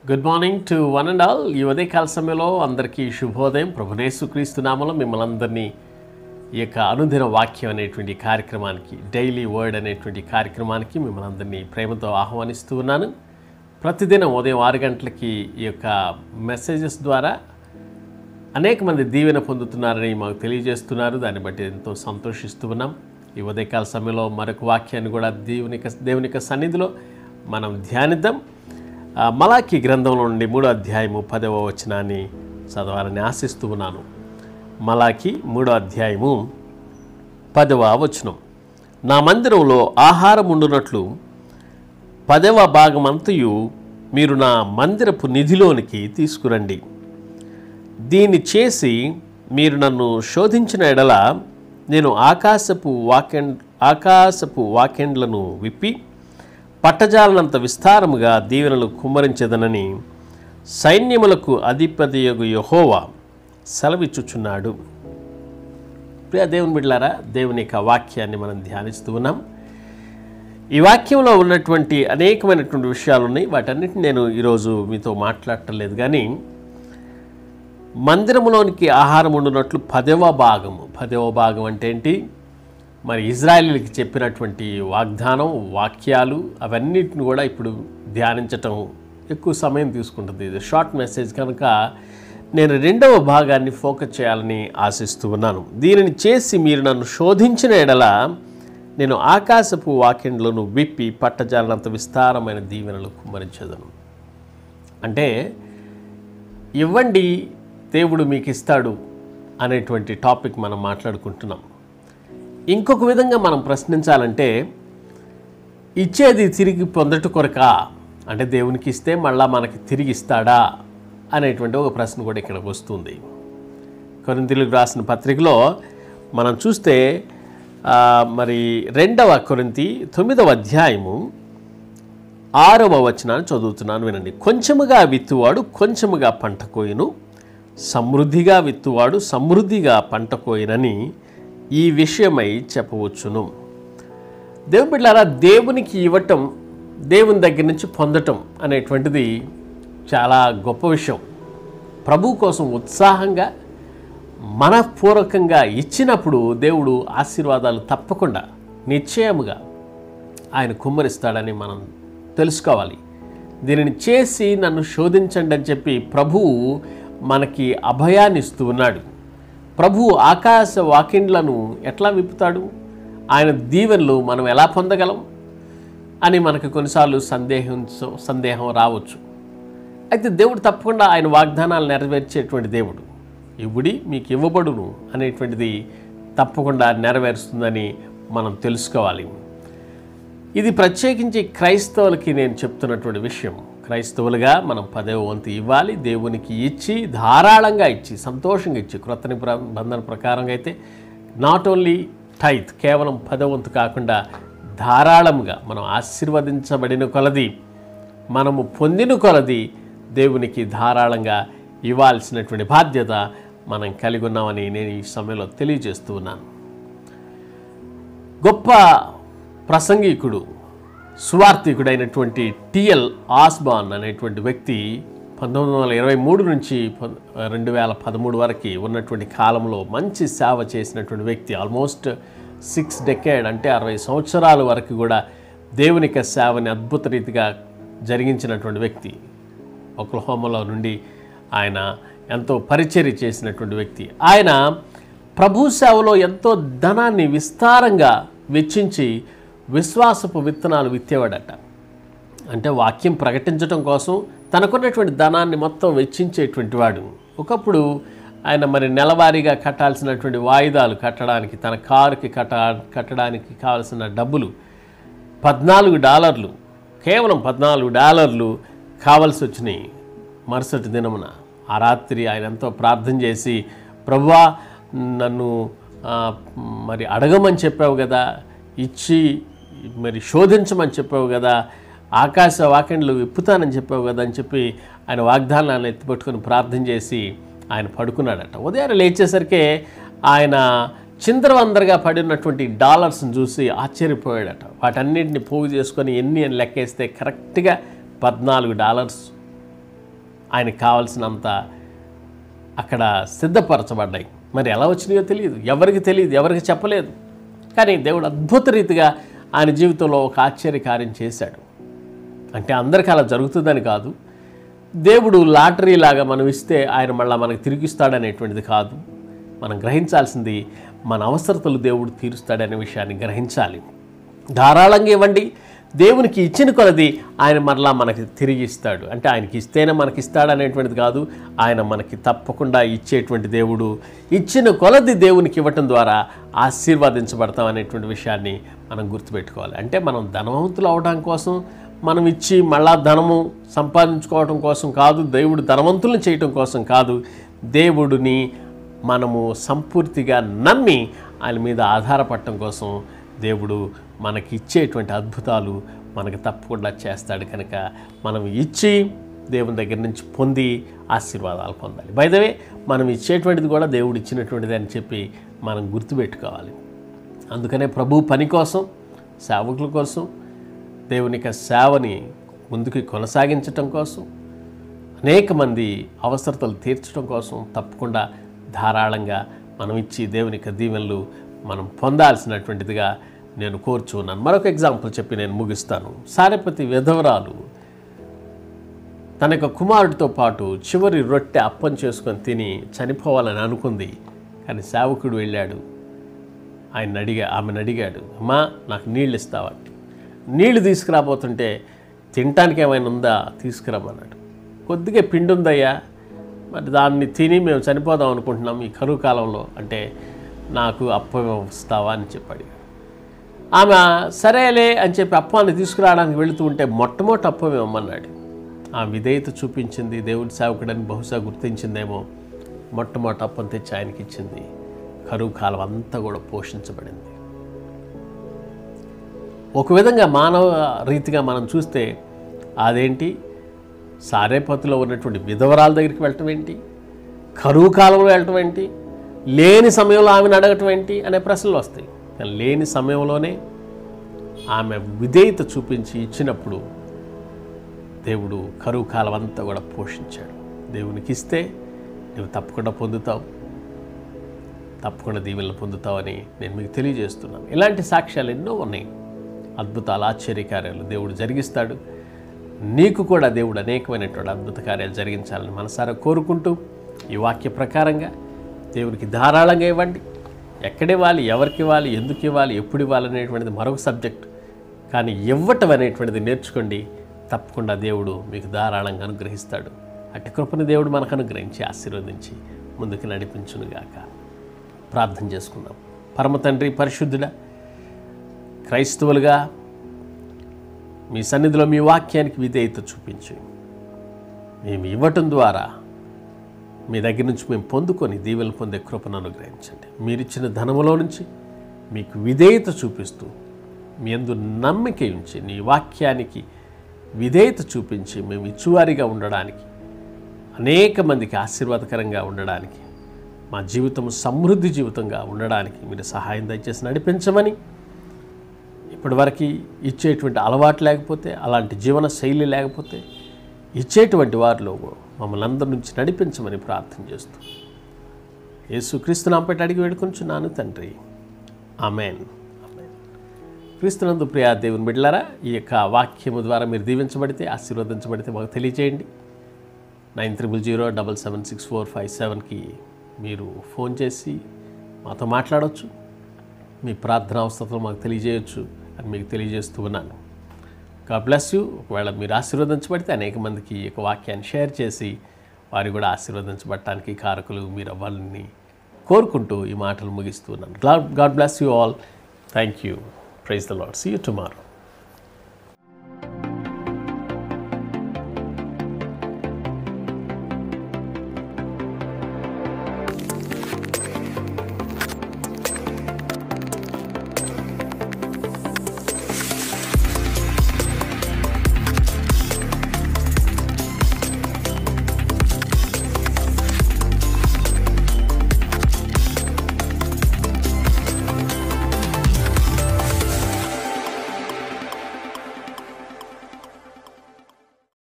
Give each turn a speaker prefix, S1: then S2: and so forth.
S1: good morning to one and all ఈ ఉదయకాల సమయంలో అందరికీ శుభోదయం ప్రభునేసు క్రీస్తు నామలో మిమ్మల్ని అందరినీ ఈ యొక్క అనుదిన వాక్యం అనేటువంటి కార్యక్రమానికి డైలీ వర్డ్ అనేటువంటి కార్యక్రమానికి మిమ్మల్ని అందరినీ ప్రేమతో ఆహ్వానిస్తూ ఉన్నాను ప్రతిదినం ఉదయం ఆరు గంటలకి ఈ యొక్క మెసేజెస్ ద్వారా అనేక మంది దీవెన పొందుతున్నారని మాకు తెలియజేస్తున్నారు దాన్ని బట్టి ఎంతో సంతోషిస్తూ ఉన్నాం ఈ ఉదయకాల సమయంలో మరొక వాక్యాన్ని కూడా దేవుని యొక్క దేవుని యొక్క సన్నిధిలో మనం ధ్యానిద్దాం ఆ, మలాకి గ్రంథంలో నుండి మూడో అధ్యాయము పదవ వచనాన్ని చదవాలని ఆశిస్తూ ఉన్నాను మలాకి మూడో అధ్యాయము పదవ వచనం నా మందిరంలో ఆహారం ఉండునట్లు పదవ భాగమంతయు మీరు నా మందిరపు నిధిలోనికి తీసుకురండి దీన్ని చేసి మీరు నన్ను శోధించిన ఎడల నేను ఆకాశపు వాకెండ్ ఆకాశపు వాకెండ్లను విప్పి పట్టజాలనంత విస్తారముగా దీవెనలు కుమ్మరించదనని సైన్యములకు అధిపతియగు యహోవా సెలవిచ్చుచున్నాడు ప్రియ దేవుని బిడ్డలారా దేవుని యొక్క వాక్యాన్ని మనం ధ్యానిస్తూ ఉన్నాం ఈ వాక్యంలో ఉన్నటువంటి అనేకమైనటువంటి విషయాలు ఉన్నాయి వాటన్నిటిని నేను ఈరోజు మీతో మాట్లాడటం లేదు కానీ మందిరములోనికి ఆహారం ఉండునట్లు పదవ భాగము పదవ భాగం అంటే ఏంటి మరి ఇజ్రాయేలీలకి చెప్పినటువంటి వాగ్దానం వాక్యాలు అవన్నిటిని కూడా ఇప్పుడు ధ్యానించటం ఎక్కువ సమయం తీసుకుంటుంది ఇది షార్ట్ మెసేజ్ కనుక నేను రెండవ భాగాన్ని ఫోకస్ చేయాలని ఆశిస్తూ ఉన్నాను దీనిని చేసి మీరు నన్ను శోధించిన ఎడల నేను ఆకాశపు వాక్యంలను విప్పి పట్టజాలనంత విస్తారమైన దీవెనలు కుమ్మరించదను అంటే ఇవ్వండి దేవుడు మీకు ఇస్తాడు అనేటువంటి టాపిక్ మనం మాట్లాడుకుంటున్నాం ఇంకొక విధంగా మనం ప్రశ్నించాలంటే ఇచ్చేది తిరిగి పొందట కొరకా అంటే దేవునికి ఇస్తే మళ్ళా మనకి తిరిగి ఇస్తాడా అనేటువంటి ఒక ప్రశ్న కూడా ఇక్కడ వస్తుంది కొరింతలకు రాసిన పత్రికలో మనం చూస్తే ఆ, మరి రెండవ కొరింతి తొమ్మిదవ అధ్యాయము ఆరవ వచనాన్ని చదువుతున్నాను వినండి కొంచెముగా విత్తువాడు కొంచెముగా పంట కోయును సమృద్ధిగా విత్తువాడు సమృద్ధిగా పంట కోయినని ఈ విషయమై చెప్పవచ్చును దేవుని బిడ్డారా దేవునికి ఇవ్వటం దేవుని దగ్గర నుంచి పొందటం అనేటువంటిది చాలా గొప్ప విషయం ప్రభు కోసం ఉత్సాహంగా మనపూర్వకంగా ఇచ్చినప్పుడు దేవుడు ఆశీర్వాదాలు తప్పకుండా నిశ్చయముగా ఆయన కుమ్మరిస్తాడని మనం తెలుసుకోవాలి దీనిని చేసి నన్ను శోధించండి అని చెప్పి ప్రభువు మనకి అభయాన్ని ఇస్తూ ఉన్నాడు ప్రభువు ఆకాశ వాకిండ్లను ఎట్లా విప్పుతాడు ఆయన దీవెనలు మనం ఎలా పొందగలం అని మనకు కొన్నిసార్లు సందేహం సందేహం రావచ్చు అయితే దేవుడు తప్పకుండా ఆయన వాగ్దానాలు నెరవేర్చేటువంటి దేవుడు ఇవుడి మీకు ఇవ్వబడును అనేటువంటిది తప్పకుండా నెరవేరుస్తుందని మనం తెలుసుకోవాలి ఇది ప్రత్యేకించి క్రైస్తవులకి నేను చెప్తున్నటువంటి విషయం క్రైస్తవులుగా మనం పదవ వంతు ఇవ్వాలి దేవునికి ఇచ్చి ధారాళంగా ఇచ్చి సంతోషంగా ఇచ్చి క్రొత్త నిబంధన ప్రకారంగా అయితే నాట్ ఓన్లీ టైత్ కేవలం పదవ వంతు కాకుండా ధారాళంగా మనం ఆశీర్వదించబడిన కొలది మనము పొందిన కొలది దేవునికి ధారాళంగా ఇవ్వాల్సినటువంటి బాధ్యత మనం కలిగి ఉన్నామని నేను ఈ సమయంలో తెలియజేస్తూ ఉన్నాను గొప్ప ప్రసంగికుడు సువార్థికుడైనటువంటి టిఎల్ ఆస్బాన్ అనేటువంటి వ్యక్తి పంతొమ్మిది వందల ఇరవై మూడు నుంచి ప- రెండు వేల పదమూడు వరకు ఉన్నటువంటి కాలంలో మంచి సేవ చేసినటువంటి వ్యక్తి ఆల్మోస్ట్ సిక్స్ డెకేడ్ అంటే అరవై సంవత్సరాల వరకు కూడా దేవుని యొక్క సేవని అద్భుత రీతిగా జరిగించినటువంటి వ్యక్తి ఒక్లహోమలో నుండి ఆయన ఎంతో పరిచర్య చేసినటువంటి వ్యక్తి ఆయన ప్రభు సేవలో ఎంతో ధనాన్ని విస్తారంగా వెచ్చించి విశ్వాసపు విత్తనాలు విత్తేవాడట అంటే వాక్యం ప్రకటించడం కోసం తనకున్నటువంటి ధనాన్ని మొత్తం వెచ్చించేటువంటి వాడు ఒకప్పుడు ఆయన మరి నెలవారీగా కట్టాల్సినటువంటి వాయిదాలు కట్టడానికి తన కారుకి కట్ట కట్టడానికి కావాల్సిన డబ్బులు పద్నాలుగు డాలర్లు కేవలం పద్నాలుగు డాలర్లు కావలసి వచ్చినాయి మరుసటి దినమున ఆ రాత్రి ఆయన ఎంతో ప్రార్థన చేసి ప్రభువా నన్ను ఆ, మరి అడగమని చెప్పావు కదా ఇచ్చి మరి శోధించమని చెప్పావు కదా ఆకాశ వాకెండ్లు విప్పుతానని చెప్పావు కదా అని చెప్పి ఆయన వాగ్దానాలను ఎత్తిపట్టుకొని ప్రార్థన చేసి ఆయన పడుకున్నాడట ఉదయాన్నే లేచేసరికి ఆయన చిందరవందరగా పడినటువంటి డాలర్స్ని చూసి ఆశ్చర్యపోయాడట వాటన్నిటిని పోగు చేసుకొని ఎన్ని అని లెక్కేస్తే కరెక్ట్గా పద్నాలుగు డాలర్స్ ఆయనకు కావాల్సినంత అక్కడ సిద్ధపరచబడ్డాయి మరి ఎలా వచ్చినాయో తెలియదు ఎవరికి తెలియదు ఎవరికి చెప్పలేదు కానీ దేవుడు అద్భుత రీతిగా ఆయన జీవితంలో ఒక ఆశ్చర్య కార్యం చేశాడు అంటే అందరికీ అలా జరుగుతుందని కాదు దేవుడు లాటరీ లాగా మనం ఇస్తే ఆయన మళ్ళీ మనకు తిరిగిస్తాడనేటువంటిది కాదు మనం గ్రహించాల్సింది మన అవసరతలు దేవుడు తీరుస్తాడనే విషయాన్ని గ్రహించాలి ధారాళంగా ఇవ్వండి దేవునికి ఇచ్చిన కొలది ఆయన మరలా మనకి తిరిగి ఇస్తాడు అంటే ఆయనకి ఇస్తేనే మనకి ఇస్తాడు అనేటువంటిది కాదు ఆయన మనకి తప్పకుండా ఇచ్చేటువంటి దేవుడు ఇచ్చిన కొలది దేవునికి ఇవ్వటం ద్వారా ఆశీర్వదించబడతాం అనేటువంటి విషయాన్ని మనం గుర్తుపెట్టుకోవాలి అంటే మనం ధనవంతులు అవడం కోసం మనం ఇచ్చి మళ్ళా ధనము సంపాదించుకోవడం కోసం కాదు దేవుడు ధనవంతులను చేయటం కోసం కాదు దేవుడిని మనము సంపూర్తిగా నమ్మి ఆయన మీద ఆధారపడటం కోసం దేవుడు మనకి ఇచ్చేటువంటి అద్భుతాలు మనకు తప్పకుండా చేస్తాడు కనుక మనం ఇచ్చి దేవుని దగ్గర నుంచి పొంది ఆశీర్వాదాలు పొందాలి బైదవే మనం ఇచ్చేటువంటిది కూడా దేవుడు ఇచ్చినటువంటిది అని చెప్పి మనం గుర్తుపెట్టుకోవాలి అందుకనే ప్రభు పని కోసం సేవకుల కోసం దేవుని యొక్క సేవని ముందుకు కొనసాగించటం కోసం అనేక మంది అవసరతలు తీర్చడం కోసం తప్పకుండా ధారాళంగా మనం ఇచ్చి దేవుని యొక్క దీవెనలు మనం పొందాల్సినటువంటిదిగా నేను కోరుచున్నాను మరొక ఎగ్జాంపుల్ చెప్పి నేను ముగిస్తాను సారెపతి విధవరాలు తన యొక్క కుమారుడితో పాటు చివరి రొట్టె అప్పం చేసుకొని తిని చనిపోవాలని అనుకుంది కానీ సేవకుడు వెళ్ళాడు ఆయన అడిగా ఆమెను అడిగాడు అమ్మా నాకు నీళ్ళు ఇస్తావా నీళ్లు తీసుకురాబోతుంటే తినటానికి ఏమైనా ఉందా తీసుకురమ్మన్నాడు కొద్దిగా పిండి ఉందయ్యా మరి దాన్ని తిని మేము చనిపోదాం అనుకుంటున్నాం ఈ కరువు కాలంలో అంటే నాకు అప్పం ఇస్తావా అని చెప్పాడు ఆమె సరేలే అని చెప్పి అప్పాన్ని తీసుకురావడానికి వెళుతూ ఉంటే మొట్టమొదటి అప్పం ఇవ్వమన్నాడు ఆ విధేయత చూపించింది దేవుడి సేవకుడని బహుశా గుర్తించిందేమో మొట్టమొదటి అప్పం తెచ్చి ఆయనకి ఇచ్చింది కరువు కాలం అంతా కూడా పోషించబడింది ఒక విధంగా మానవ రీతిగా మనం చూస్తే అదేంటి సారేపతిలో ఉన్నటువంటి విధవరాల దగ్గరికి వెళ్ళటం ఏంటి కరువు కాలంలో వెళ్ళటం ఏంటి లేని సమయంలో ఆమెను అడగటం ఏంటి అనే ప్రశ్నలు వస్తాయి కానీ లేని సమయంలోనే ఆమె విధేయత చూపించి ఇచ్చినప్పుడు దేవుడు కరువు కాలం అంతా కూడా పోషించాడు దేవునికి ఇస్తే నువ్వు తప్పకుండా పొందుతావు తప్పకుండా దీవెనలు పొందుతావని నేను మీకు తెలియజేస్తున్నాను ఇలాంటి సాక్ష్యాలు ఎన్నో ఉన్నాయి అద్భుతాలు ఆశ్చర్యకార్యాలు దేవుడు జరిగిస్తాడు నీకు కూడా దేవుడు అనేకమైనటువంటి అద్భుత కార్యాలు జరిగించాలని మనసారా కోరుకుంటూ ఈ వాక్య ప్రకారంగా దేవునికి ధారాళంగా ఇవ్వండి ఎక్కడ ఇవ్వాలి ఎవరికి ఇవ్వాలి ఎందుకు ఇవ్వాలి ఎప్పుడు ఇవ్వాలి అనేటువంటిది మరొక సబ్జెక్ట్ కానీ ఇవ్వటం అనేటువంటిది నేర్చుకోండి తప్పకుండా దేవుడు మీకు ధారాళంగా అనుగ్రహిస్తాడు అట్టి కృపను దేవుడు మనకు అనుగ్రహించి ఆశీర్వదించి ముందుకు నడిపించునుగాక ప్రార్థన చేసుకుందాం పరమ తండ్రి పరిశుద్ధుడా క్రైస్తవులుగా మీ సన్నిధిలో మీ వాక్యానికి విధేయత చూపించి మేము ఇవ్వటం ద్వారా మీ దగ్గర నుంచి మేము పొందుకొని దీవెలు పొందే కృపను అనుగ్రహించండి మీరిచ్చిన ధనములో నుంచి మీకు విధేయత చూపిస్తూ మీ ఎందు నమ్మిక ఉంచి నీ వాక్యానికి విధేయత చూపించి మేము ఇచ్చువారిగా ఉండడానికి అనేక మందికి ఆశీర్వాదకరంగా ఉండడానికి మా జీవితం సమృద్ధి జీవితంగా ఉండడానికి మీరు సహాయం దయచేసి నడిపించమని ఇప్పటివరకు ఇచ్చేటువంటి అలవాటు లేకపోతే అలాంటి జీవన శైలి లేకపోతే ఇచ్చేటువంటి వారిలో మమ్మల్ని అందరి నుంచి నడిపించమని ప్రార్థన చేస్తూ యేసు నాంపేట అడిగి వేడుకొంచున్నాను తండ్రి ఆమెన్ ఆమెన్ క్రీస్తునందు ప్రియా దేవుని బిడ్డలారా ఈ యొక్క వాక్యము ద్వారా మీరు దీవించబడితే ఆశీర్వదించబడితే మాకు తెలియజేయండి nine triple zero double seven six four five సెవెన్కి మీరు ఫోన్ చేసి మాతో మాట్లాడవచ్చు మీ ప్రార్థన అవసరతలు మాకు తెలియజేయచ్చు అని మీకు తెలియజేస్తూ ఉన్నాను గా బ్లెస్ యూ ఒకవేళ మీరు ఆశీర్వదించబడితే అనేక మందికి ఈ యొక్క వాక్యాన్ని షేర్ చేసి వారు కూడా ఆశీర్వదించబడటానికి కారకులు మీరు అవ్వాలని కోరుకుంటూ ఈ మాటలు ముగిస్తున్నాను God bless you all thank you praise the Lord see you tomorrow